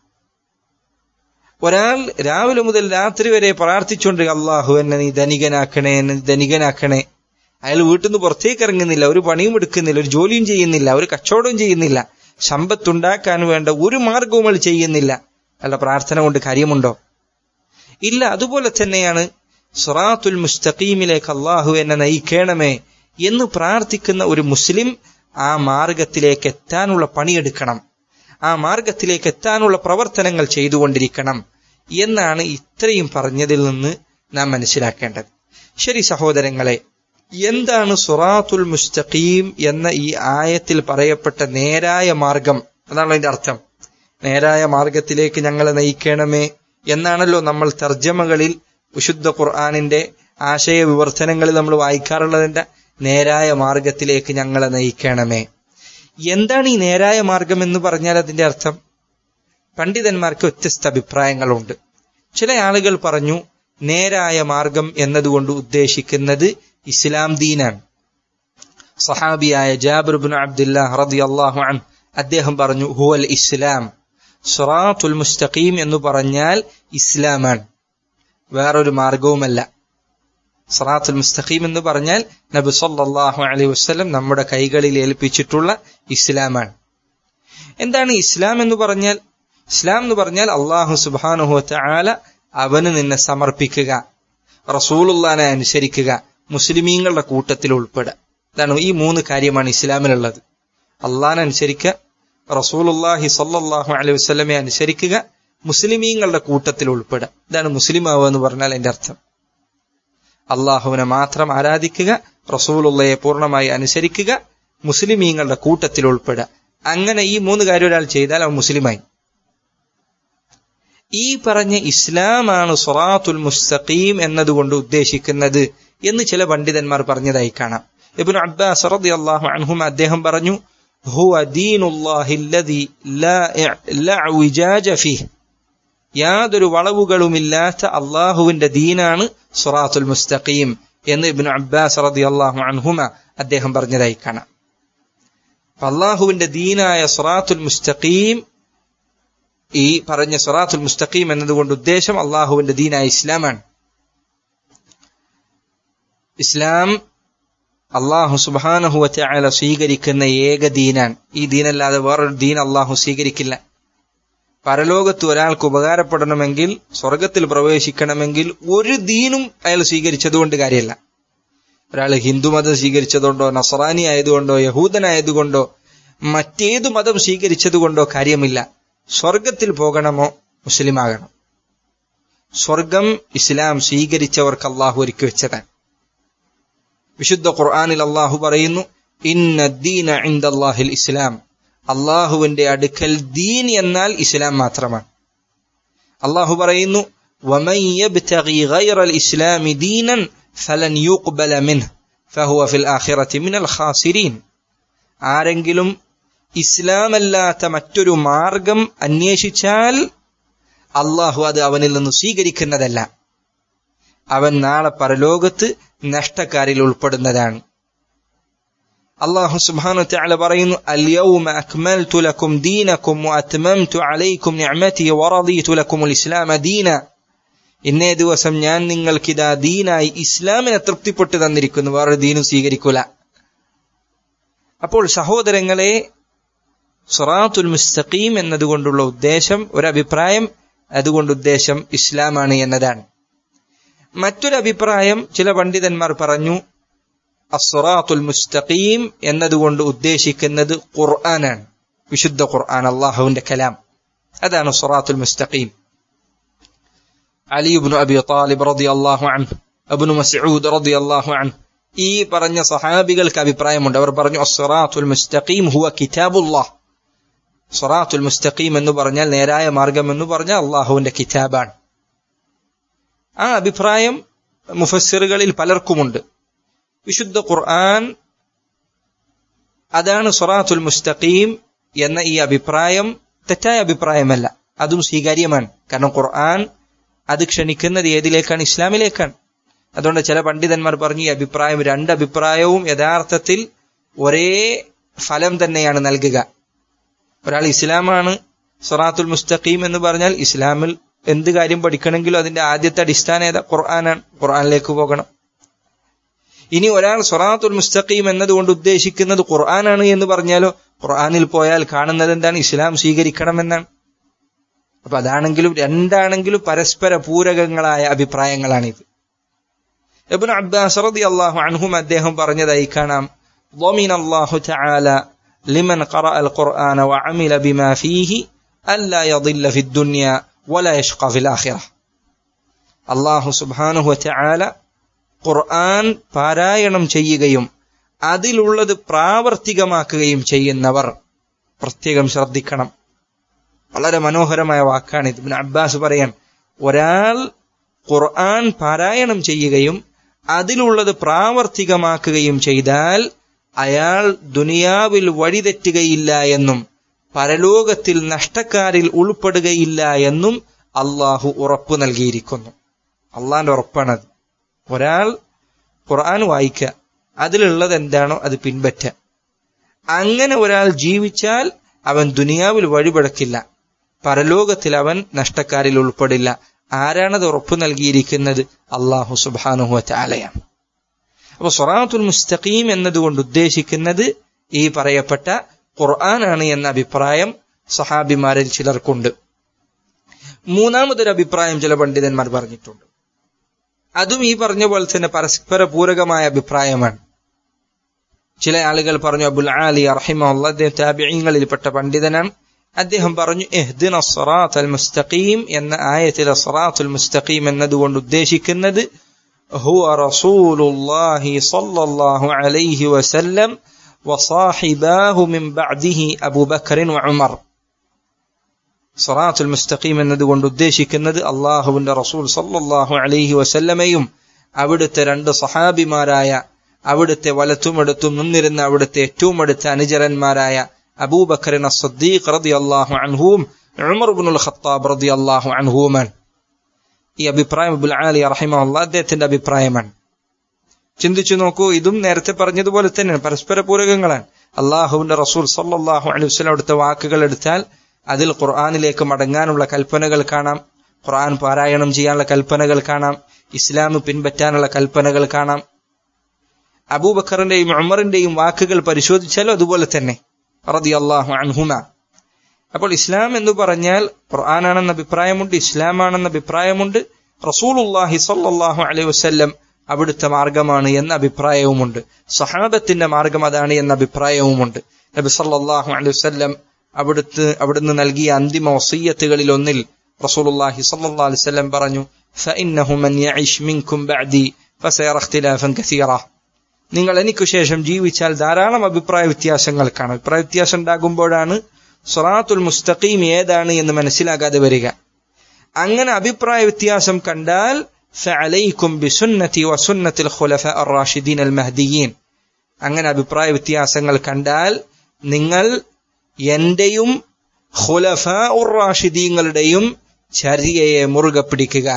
ഒരാൾ രാവിലെ മുതൽ രാത്രി വരെ പ്രാർത്ഥിച്ചുകൊണ്ട് അള്ളാഹു എന്നെ നീ ധനികനാക്കണേ എന്നെ ധനികനാക്കണേ അയാൾ വീട്ടിൽ നിന്ന് പുറത്തേക്ക് ഇറങ്ങുന്നില്ല ഒരു പണിയും എടുക്കുന്നില്ല ഒരു ജോലിയും ചെയ്യുന്നില്ല ഒരു കച്ചവടവും ചെയ്യുന്നില്ല സമ്പത്തുണ്ടാക്കാൻ വേണ്ട ഒരു മാർഗവും അയാൾ ചെയ്യുന്നില്ല അല്ല പ്രാർത്ഥന കൊണ്ട് കാര്യമുണ്ടോ ഇല്ല അതുപോലെ തന്നെയാണ് സുറാത്തുൽ മുസ്തഖീമിലേക്ക് അള്ളാഹു എന്നെ നയിക്കണമേ എന്ന് പ്രാർത്ഥിക്കുന്ന ഒരു മുസ്ലിം ആ മാർഗത്തിലേക്ക് എത്താനുള്ള പണിയെടുക്കണം ആ മാർഗത്തിലേക്ക് എത്താനുള്ള പ്രവർത്തനങ്ങൾ ചെയ്തുകൊണ്ടിരിക്കണം എന്നാണ് ഇത്രയും പറഞ്ഞതിൽ നിന്ന് നാം മനസ്സിലാക്കേണ്ടത് ശരി സഹോദരങ്ങളെ എന്താണ് സുറാത്തുൽ മുസ്തഖീം എന്ന ഈ ആയത്തിൽ പറയപ്പെട്ട നേരായ മാർഗം അതാണ് അതിന്റെ അർത്ഥം നേരായ മാർഗത്തിലേക്ക് ഞങ്ങളെ നയിക്കണമേ എന്നാണല്ലോ നമ്മൾ തർജ്ജമകളിൽ വിശുദ്ധ ഖുർആാനിന്റെ ആശയ വിവർത്തനങ്ങളിൽ നമ്മൾ വായിക്കാറുള്ളതിന്റെ നേരായ മാർഗത്തിലേക്ക് ഞങ്ങളെ നയിക്കണമേ എന്താണ് ഈ നേരായ മാർഗം എന്ന് പറഞ്ഞാൽ അതിന്റെ അർത്ഥം പണ്ഡിതന്മാർക്ക് വ്യത്യസ്ത അഭിപ്രായങ്ങളുണ്ട് ചില ആളുകൾ പറഞ്ഞു നേരായ മാർഗം എന്നതുകൊണ്ട് ഉദ്ദേശിക്കുന്നത് ഇസ്ലാം ദീനാണ് സഹാബിയായ ജാബിർബിൻ അബ്ദുല്ലാ റതി അള്ളാഹു അൻ അദ്ദേഹം പറഞ്ഞു ഹുവൽ ഇസ്ലാം സുറാത്തുൽ മുസ്തഖീം എന്ന് പറഞ്ഞാൽ ഇസ്ലാമാണ് വേറൊരു മാർഗവുമല്ല സറാത്തുൽ മുസ്തഖീം എന്ന് പറഞ്ഞാൽ നബി സല്ലല്ലാഹു അലൈഹി വസല്ലം നമ്മുടെ കൈകളിൽ ഏൽപ്പിച്ചിട്ടുള്ള ഇസ്ലാമാണ് എന്താണ് ഇസ്ലാം എന്ന് പറഞ്ഞാൽ ഇസ്ലാം എന്ന് പറഞ്ഞാൽ അള്ളാഹു സുബാനുഹു ആല അവന് നിന്നെ സമർപ്പിക്കുക റസൂലുള്ളാനെ അനുസരിക്കുക മുസ്ലിമീങ്ങളുടെ കൂട്ടത്തിൽ ഉൾപ്പെടുക ഇതാണ് ഈ മൂന്ന് കാര്യമാണ് ഇസ്ലാമിലുള്ളത് അള്ളാഹനെ അനുസരിക്കുക റസൂലുല്ലാഹി സല്ലാഹു അലൈഹി വസ്ലമെ അനുസരിക്കുക മുസ്ലിമീങ്ങളുടെ കൂട്ടത്തിൽ ഉൾപ്പെടുക ഇതാണ് മുസ്ലിം ആവുക എന്ന് പറഞ്ഞാൽ എന്റെ അർത്ഥം അള്ളാഹുവിനെ മാത്രം ആരാധിക്കുക റസൂലുള്ളയെ പൂർണ്ണമായി അനുസരിക്കുക മുസ്ലിമീങ്ങളുടെ കൂട്ടത്തിൽ ഉൾപ്പെടുക അങ്ങനെ ഈ മൂന്ന് കാര്യം ഒരാൾ ചെയ്താൽ അവൻ മുസ്ലിമായി ഈ പറഞ്ഞ ഇസ്ലാമാണ് സൊറാത്തുൽ മുസ്തഖീം എന്നതുകൊണ്ട് ഉദ്ദേശിക്കുന്നത് എന്ന് ചില പണ്ഡിതന്മാർ പറഞ്ഞതായി കാണാം ഇബിൻ അബ്ബാസ് റളിയല്ലാഹു അൻഹും അദ്ദേഹം പറഞ്ഞു ഹുവ ദീനുല്ലാഹില്ലദി ലാ ഇഅ്വിജാജ ഫീഹ് യാതൊരു വളവുകളുമില്ലാത്ത അള്ളാഹുവിന്റെ ദീനാണ് സുറാത്തുൽ മുസ്തഖീം എന്ന് ഇബിൻ അബ്ബാസ് റളിയല്ലാഹു അൻഹുമ അദ്ദേഹം പറഞ്ഞതായി കാണാം അള്ളാഹുവിന്റെ ദീനായ സുറാത്തുൽ മുസ്തഖീം ഈ പറഞ്ഞ സുറാത്തുൽ മുസ്തഖീം എന്നതുകൊണ്ട് ഉദ്ദേശം അള്ളാഹുവിന്റെ ദീനായ ഇസ്ലാമാണ് ഇസ്ലാം അള്ളാഹു സുബാനഹുവല സ്വീകരിക്കുന്ന ഏക ദീനാണ് ഈ ദീനല്ലാതെ വേറൊരു ദീൻ അള്ളാഹു സ്വീകരിക്കില്ല പരലോകത്ത് ഒരാൾക്ക് ഉപകാരപ്പെടണമെങ്കിൽ സ്വർഗത്തിൽ പ്രവേശിക്കണമെങ്കിൽ ഒരു ദീനും അയാൾ സ്വീകരിച്ചതുകൊണ്ട് കാര്യമല്ല ഒരാൾ ഹിന്ദുമതം സ്വീകരിച്ചതുകൊണ്ടോ നസറാനി ആയതുകൊണ്ടോ യഹൂദനായതുകൊണ്ടോ മറ്റേതു മതം സ്വീകരിച്ചതുകൊണ്ടോ കാര്യമില്ല സ്വർഗത്തിൽ പോകണമോ മുസ്ലിം ആകണം സ്വർഗം ഇസ്ലാം സ്വീകരിച്ചവർക്ക് അള്ളാഹു ഒരുക്കി വെച്ചതാണ് വിശുദ്ധ ഖുർആാനിൽ അള്ളാഹു പറയുന്നു ഇന്ന ദീന ഇന്ദാഹിൽ ഇസ്ലാം അള്ളാഹുവിന്റെ അടുക്കൽ ദീൻ എന്നാൽ ഇസ്ലാം മാത്രമാണ് അള്ളാഹു പറയുന്നു ഇസ്ലാമി ദീനൻ ഫലൻ യുഖ്ബല മിൻഹ് ഫഹുവ ഫിൽ ആഖിറതി മിനൽ ഖാസിരീൻ ആരെങ്കിലും ഇസ്ലാമല്ലാത്ത മറ്റൊരു മാർഗം അന്വേഷിച്ചാൽ അള്ളാഹു അത് അവനിൽ നിന്ന് സ്വീകരിക്കുന്നതല്ല അവൻ നാളെ പരലോകത്ത് നഷ്ടക്കാരിൽ ഉൾപ്പെടുന്നതാണ് അള്ളാഹു സുബ്ഹാനഹു തആല പറയുന്നു അൽയൗമ അക്മൽതു ലക്കും ദീനക്കും വഅത്മംതു അലൈക്കും നിഅമതി വറദീതു ലക്കുമുൽ ഇസ്ലാമ ദീന ഇന്നേ ദിവസം ഞാൻ നിങ്ങൾക്കിതാ ദീനായി ഇസ്ലാമിനെ തൃപ്തിപ്പെട്ടു തന്നിരിക്കുന്നു വേറെ ദീനും സ്വീകരിക്കൂല അപ്പോൾ സഹോദരങ്ങളെ സുറാത്തുൽ മുസ്തഖീം എന്നതുകൊണ്ടുള്ള ഉദ്ദേശം ഒരഭിപ്രായം അതുകൊണ്ട് ഉദ്ദേശം ഇസ്ലാമാണ് എന്നതാണ് മറ്റൊരു അഭിപ്രായം ചില പണ്ഡിതന്മാർ പറഞ്ഞു അസ്വറാത്തുൽ മുസ്തഖീം എന്നതുകൊണ്ട് ഉദ്ദേശിക്കുന്നത് ഖുർആനാണ് വിശുദ്ധ ഖുർആൻ അള്ളാഹുവിന്റെ കലാം അതാണ് സുറാത്തുൽ മുസ്തഖീം അലിബുൻ അബി താലിബ് റതി അള്ളാഹു അൻ അബുനു മസ്ഊദ് റതി അള്ളാഹു അൻ ഈ പറഞ്ഞ സഹാബികൾക്ക് അഭിപ്രായമുണ്ട് അവർ പറഞ്ഞു അസ്വറാത്തുൽ മുസ്തഖീം ഹുവ കിതാബുല്ലാഹ് സൊറാത്തുൽ മുസ്തഖീം എന്ന് പറഞ്ഞാൽ നേരായ മാർഗം എന്ന് പറഞ്ഞാൽ അള്ളാഹുവിന്റെ കിതാബാണ് ആ അഭിപ്രായം മുഫസ്സിറുകളിൽ പലർക്കുമുണ്ട് വിശുദ്ധ ഖുർആൻ അതാണ് സൊറാത്തുൽ മുസ്തഖീം എന്ന ഈ അഭിപ്രായം തെറ്റായ അഭിപ്രായമല്ല അതും സ്വീകാര്യമാണ് കാരണം ഖുർആൻ അത് ക്ഷണിക്കുന്നത് ഏതിലേക്കാണ് ഇസ്ലാമിലേക്കാണ് അതുകൊണ്ട് ചില പണ്ഡിതന്മാർ പറഞ്ഞു ഈ അഭിപ്രായം രണ്ട് അഭിപ്രായവും യഥാർത്ഥത്തിൽ ഒരേ ഫലം തന്നെയാണ് നൽകുക ഒരാൾ ഇസ്ലാമാണ് സൊറാത്തുൽ മുസ്തഖീം എന്ന് പറഞ്ഞാൽ ഇസ്ലാമിൽ എന്ത് കാര്യം പഠിക്കണമെങ്കിലും അതിന്റെ ആദ്യത്തെ അടിസ്ഥാനം ഏതാ ഖുർആനാണ് ഖുർആനിലേക്ക് പോകണം ഇനി ഒരാൾ സൊറാത്തുൽ മുസ്തഖീം എന്നതുകൊണ്ട് ഉദ്ദേശിക്കുന്നത് ഖുർആനാണ് എന്ന് പറഞ്ഞാലോ ഖുർആനിൽ പോയാൽ കാണുന്നത് എന്താണ് ഇസ്ലാം സ്വീകരിക്കണമെന്നാണ് അപ്പൊ അതാണെങ്കിലും രണ്ടാണെങ്കിലും പരസ്പര പൂരകങ്ങളായ അഭിപ്രായങ്ങളാണിത് എബുൻ അബ്ബാസ് റതി അള്ളാഹു അൻഹും അദ്ദേഹം പറഞ്ഞതായി കാണാം ضمن الله تعالى لمن قرأ القرآن وعمل بما فيه ألا يضل في الدنيا ولا يشقى في الآخرة الله سبحانه وتعالى ഖുർആൻ പാരായണം ചെയ്യുകയും അതിലുള്ളത് പ്രാവർത്തികമാക്കുകയും ചെയ്യുന്നവർ പ്രത്യേകം ശ്രദ്ധിക്കണം വളരെ മനോഹരമായ വാക്കാണ് ഇത് അബ്ബാസ് പറയാൻ ഒരാൾ ഖുർആൻ പാരായണം ചെയ്യുകയും അതിലുള്ളത് പ്രാവർത്തികമാക്കുകയും ചെയ്താൽ അയാൾ ദുനിയാവിൽ വഴിതെറ്റുകയില്ല എന്നും പരലോകത്തിൽ നഷ്ടക്കാരിൽ ഉൾപ്പെടുകയില്ല എന്നും അള്ളാഹു ഉറപ്പു നൽകിയിരിക്കുന്നു അള്ളാന്റെ ഉറപ്പാണത് ഒരാൾ ഖുർആൻ വായിക്കുക അതിലുള്ളത് എന്താണോ അത് പിൻപറ്റുക അങ്ങനെ ഒരാൾ ജീവിച്ചാൽ അവൻ ദുനിയാവിൽ വഴിപടക്കില്ല പരലോകത്തിൽ അവൻ നഷ്ടക്കാരിൽ ഉൾപ്പെടില്ല ആരാണത് ഉറപ്പു നൽകിയിരിക്കുന്നത് അള്ളാഹു സുബാനുഹു ചാലയാണ് അപ്പൊ സൊറാത്തുൽ മുസ്തഖീം എന്നതുകൊണ്ട് ഉദ്ദേശിക്കുന്നത് ഈ പറയപ്പെട്ട ഖുർആനാണ് എന്ന അഭിപ്രായം സഹാബിമാരിൽ ചിലർക്കുണ്ട് മൂന്നാമതൊരു അഭിപ്രായം ചില പണ്ഡിതന്മാർ പറഞ്ഞിട്ടുണ്ട് അതും ഈ പറഞ്ഞ പോലെ തന്നെ പരസ്പര പൂരകമായ അഭിപ്രായമാണ് ചില ആളുകൾ പറഞ്ഞു അബുൽ ആലി റഹിമുള്ള അദ്ദേഹം താബിയങ്ങളിൽപ്പെട്ട പണ്ഡിതനാണ് അദ്ദേഹം പറഞ്ഞു എഹ്ദിന സറാത്ത് അൽ മുസ്തഖീം എന്ന ആയത്തിലെ സറാത്തുൽ മുസ്തഖീം എന്നതുകൊണ്ട് ഉദ്ദേശിക്കുന്നത് هو رسول الله صلى الله عليه وسلم وصاحباه من بعده أبو بكر وعمر സറാത്തുൽ മുസ്തഖീം എന്നതുകൊണ്ട് ഉദ്ദേശിക്കുന്നത് അള്ളാഹുവിന്റെ റസൂൽ സല്ലല്ലാഹു അലൈഹി വസല്ലമയും അവിടുത്തെ രണ്ട് സഹാബിമാരായ അവിടുത്തെ വലത്തുമെടുത്തും നിന്നിരുന്ന അവിടുത്തെ ഏറ്റവും അടുത്ത അനുചരന്മാരായ അബൂബക്കറിൻ സദ്ദീഖ് റതി അള്ളാഹു അൻഹുവും ഉമർ ബിനുൽ ഖത്താബ് റതി അള്ളാഹു അൻഹുവുമാണ് ഈ അഭിപ്രായം അബുൽ ആലി റഹിമുള്ള അദ്ദേഹത്തിന്റെ അഭിപ്രായമാണ് ചിന്തിച്ചു നോക്കൂ ഇതും നേരത്തെ പറഞ്ഞതുപോലെ തന്നെയാണ് പരസ്പര പൂരകങ്ങളാണ് അള്ളാഹുവിന്റെ റസൂൽ സല്ലാഹു അലൈഹി വസ്ലം അവിടുത്തെ വാക്കുകൾ എടുത്താൽ അതിൽ ഖുർആാനിലേക്ക് മടങ്ങാനുള്ള കൽപ്പനകൾ കാണാം ഖുർആൻ പാരായണം ചെയ്യാനുള്ള കൽപ്പനകൾ കാണാം ഇസ്ലാം പിൻപറ്റാനുള്ള കൽപ്പനകൾ കാണാം അബൂബക്കറിന്റെയും ഉമറിന്റെയും വാക്കുകൾ പരിശോധിച്ചാലും അതുപോലെ തന്നെ റതി അള്ളാഹു അൻഹുമ അപ്പോൾ ഇസ്ലാം എന്ന് പറഞ്ഞാൽ ഖുർആനാണെന്ന അഭിപ്രായമുണ്ട് ഇസ്ലാമാണെന്ന അഭിപ്രായമുണ്ട് റസൂലുല്ലാഹി സല്ലാഹു അലൈഹി വസ്ല്ലം അവിടുത്തെ മാർഗമാണ് എന്ന അഭിപ്രായവുമുണ്ട് സഹാബത്തിന്റെ മാർഗം അതാണ് എന്ന അഭിപ്രായവുമുണ്ട് നബി സല്ലാഹു അലൈഹി വസ്ല്ലം അവിടുത്തെ അവിടുന്ന് നൽകിയ അന്തിമ വസീയത്തുകളിൽ ഒന്നിൽ റസൂലുല്ലാഹി സല്ലല്ലാഹു അലൈഹി വസല്ലം പറഞ്ഞു فإنه من يعيش منكم بعدي فسيرى اختلافا كثيرا നിങ്ങൾ എനിക്കു ശേഷം ജീവിച്ചാൽ ധാരാളം അഭിപ്രായ വ്യത്യാസങ്ങൾ കാണും അഭിപ്രായ വ്യത്യാസം ഉണ്ടാകുമ്പോഴാണ് സൊറാത്തുൽ മുസ്തഖീം ഏതാണ് എന്ന് മനസ്സിലാകാതെ വരിക അങ്ങനെ അഭിപ്രായ വ്യത്യാസം കണ്ടാൽ فعليكم بسنتي وسنة الخلفاء الراشدين المهديين അങ്ങനെ അഭിപ്രായ വ്യത്യാസങ്ങൾ കണ്ടാൽ നിങ്ങൾ എന്റെയും ഖുലഫ ഉറാഷിദീങ്ങളുടെയും ചര്യയെ മുറുകെ പിടിക്കുക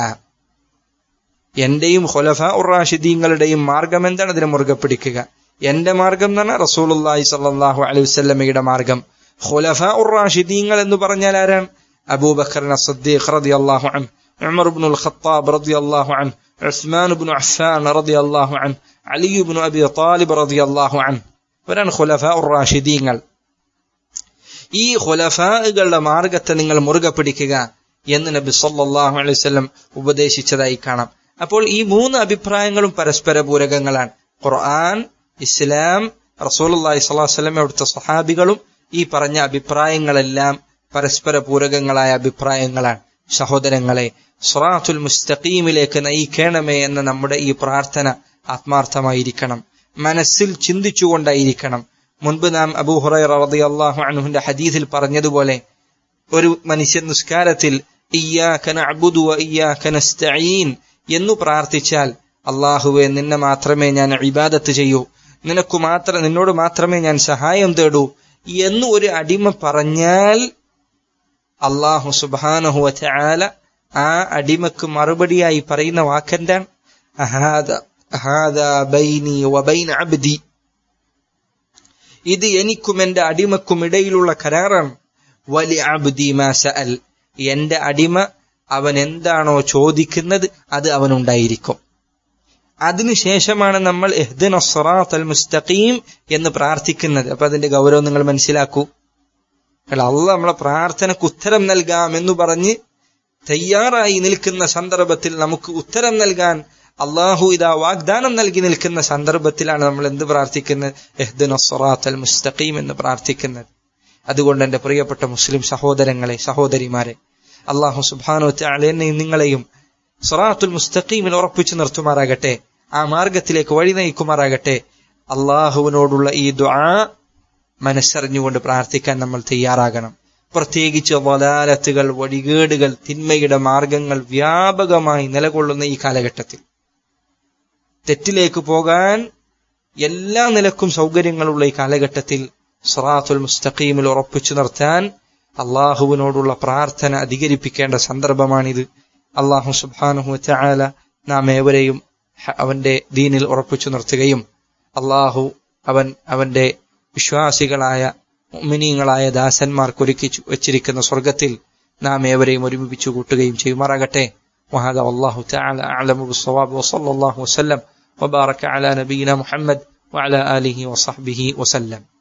എന്റെയും ഖുലഫ ഉറാഷിദീങ്ങളുടെയും മാർഗം എന്താണ് അതിനെ മുറുകെ പിടിക്കുക എന്റെ മാർഗം എന്ന് പറഞ്ഞാൽ റസൂലുല്ലാഹി സല്ലാഹു അലൈഹി വസ്ലമയുടെ മാർഗം ഖുലഫ ഉറാഷിദീങ്ങൾ എന്ന് പറഞ്ഞാൽ ആരാണ് അബൂബക്കർ സദ്ദീഖ് റതി അള്ളാഹു അൻ عمر بن الخطاب رضي الله عنه عثمان بن عفان رضي الله عنه علي بن أبي طالب رضي الله عنه വരാൻ ഖുലഫ ഉറാഷിദീങ്ങൾ ഈ ഖുലഫാകളുടെ മാർഗത്തെ നിങ്ങൾ മുറുകെ പിടിക്കുക എന്ന് നബി സല്ലല്ലാഹു അലൈഹി വസല്ലം ഉപദേശിച്ചതായി കാണാം അപ്പോൾ ഈ മൂന്ന് അഭിപ്രായങ്ങളും പരസ്പര പൂരകങ്ങളാണ് ഖുർആൻ ഇസ്ലാം റസൂലുള്ളാഹി സ്വല്ലല്ലാഹു അലൈഹി വസല്ലം അവിടുത്തെ സഹാബികളും ഈ പറഞ്ഞ അഭിപ്രായങ്ങളെല്ലാം പരസ്പര പൂരകങ്ങളായ അഭിപ്രായങ്ങളാണ് സഹോദരങ്ങളെ സ്വറാത്തുൽ മുസ്തഖീമിലേക്ക് നയിക്കണമേ എന്ന നമ്മുടെ ഈ പ്രാർത്ഥന ആത്മാർത്ഥമായിരിക്കണം മനസ്സിൽ ചിന്തിച്ചുകൊണ്ടായിരിക്കണം മുൻപ് നാം അബൂ ഹുറൈറ റളിയല്ലാഹു അൻഹുവിന്റെ ഹദീസിൽ പറഞ്ഞതുപോലെ ഒരു മനുഷ്യൻ നിസ്കാരത്തിൽ ഇയ്യാക നഅ്ബുദു വ ഇയ്യാക നസ്തഈൻ എന്നു പ്രാർത്ഥിച്ചാൽ അള്ളാഹുവെ നിന്നെ മാത്രമേ ഞാൻ ഇബാദത്ത് ചെയ്യൂ നിനക്കു മാത്രം നിന്നോട് മാത്രമേ ഞാൻ സഹായം തേടൂ എന്ന് ഒരു അടിമ പറഞ്ഞാൽ അള്ളാഹു സുബാനഹു വല ആ അടിമക്ക് മറുപടിയായി പറയുന്ന വാക്കെന്താണ് അബ്ദി ഇത് എനിക്കും എന്റെ അടിമക്കും ഇടയിലുള്ള കരാറാണ് വലി അബ്ദി മാസഅൽ എന്റെ അടിമ അവൻ എന്താണോ ചോദിക്കുന്നത് അത് അവനുണ്ടായിരിക്കും അതിനുശേഷമാണ് നമ്മൾ എഹ്ദിൻ അൽ മുസ്തഖീം എന്ന് പ്രാർത്ഥിക്കുന്നത് അപ്പൊ അതിന്റെ ഗൗരവം നിങ്ങൾ മനസ്സിലാക്കൂ അല്ല നമ്മളെ പ്രാർത്ഥനക്ക് ഉത്തരം നൽകാം എന്ന് പറഞ്ഞ് തയ്യാറായി നിൽക്കുന്ന സന്ദർഭത്തിൽ നമുക്ക് ഉത്തരം നൽകാൻ അള്ളാഹു ഇതാ വാഗ്ദാനം നൽകി നിൽക്കുന്ന സന്ദർഭത്തിലാണ് നമ്മൾ എന്ത് പ്രാർത്ഥിക്കുന്നത് എഹ്ദിൻ അൽ മുസ്തഖീം എന്ന് പ്രാർത്ഥിക്കുന്നത് അതുകൊണ്ട് എന്റെ പ്രിയപ്പെട്ട മുസ്ലിം സഹോദരങ്ങളെ സഹോദരിമാരെ അള്ളാഹു സുബാനോ എന്നെയും നിങ്ങളെയും സൊറാത്തുൽ മുസ്തഖീമിൽ ഉറപ്പിച്ചു നിർത്തുമാറാകട്ടെ ആ മാർഗത്തിലേക്ക് വഴി നയിക്കുമാറാകട്ടെ അള്ളാഹുവിനോടുള്ള ഈ ദുആ മനസ്സറിഞ്ഞുകൊണ്ട് പ്രാർത്ഥിക്കാൻ നമ്മൾ തയ്യാറാകണം പ്രത്യേകിച്ച് വലാലത്തുകൾ വഴികേടുകൾ തിന്മയുടെ മാർഗങ്ങൾ വ്യാപകമായി നിലകൊള്ളുന്ന ഈ കാലഘട്ടത്തിൽ തെറ്റിലേക്ക് പോകാൻ എല്ലാ നിലക്കും സൗകര്യങ്ങളുള്ള ഈ കാലഘട്ടത്തിൽ സറാത്തുൽ മുസ്തഖീമിൽ ഉറപ്പിച്ചു നിർത്താൻ അള്ളാഹുവിനോടുള്ള പ്രാർത്ഥന അധികരിപ്പിക്കേണ്ട സന്ദർഭമാണിത് അള്ളാഹു സുബാനുഹു ചായാല നാം ഏവരെയും അവന്റെ ദീനിൽ ഉറപ്പിച്ചു നിർത്തുകയും അള്ളാഹു അവൻ അവന്റെ വിശ്വാസികളായ മിനിങ്ങളായ ദാസന്മാർക്ക് ഒരുക്കി വച്ചിരിക്കുന്ന സ്വർഗത്തിൽ നാം ഏവരെയും ഒരുമിപ്പിച്ചു കൂട്ടുകയും ചെയ്യുമാറാകട്ടെ وهذا والله تعالى أعلم بالصواب وصلى الله وسلم وبارك على نبينا محمد وعلى آله وصحبه وسلم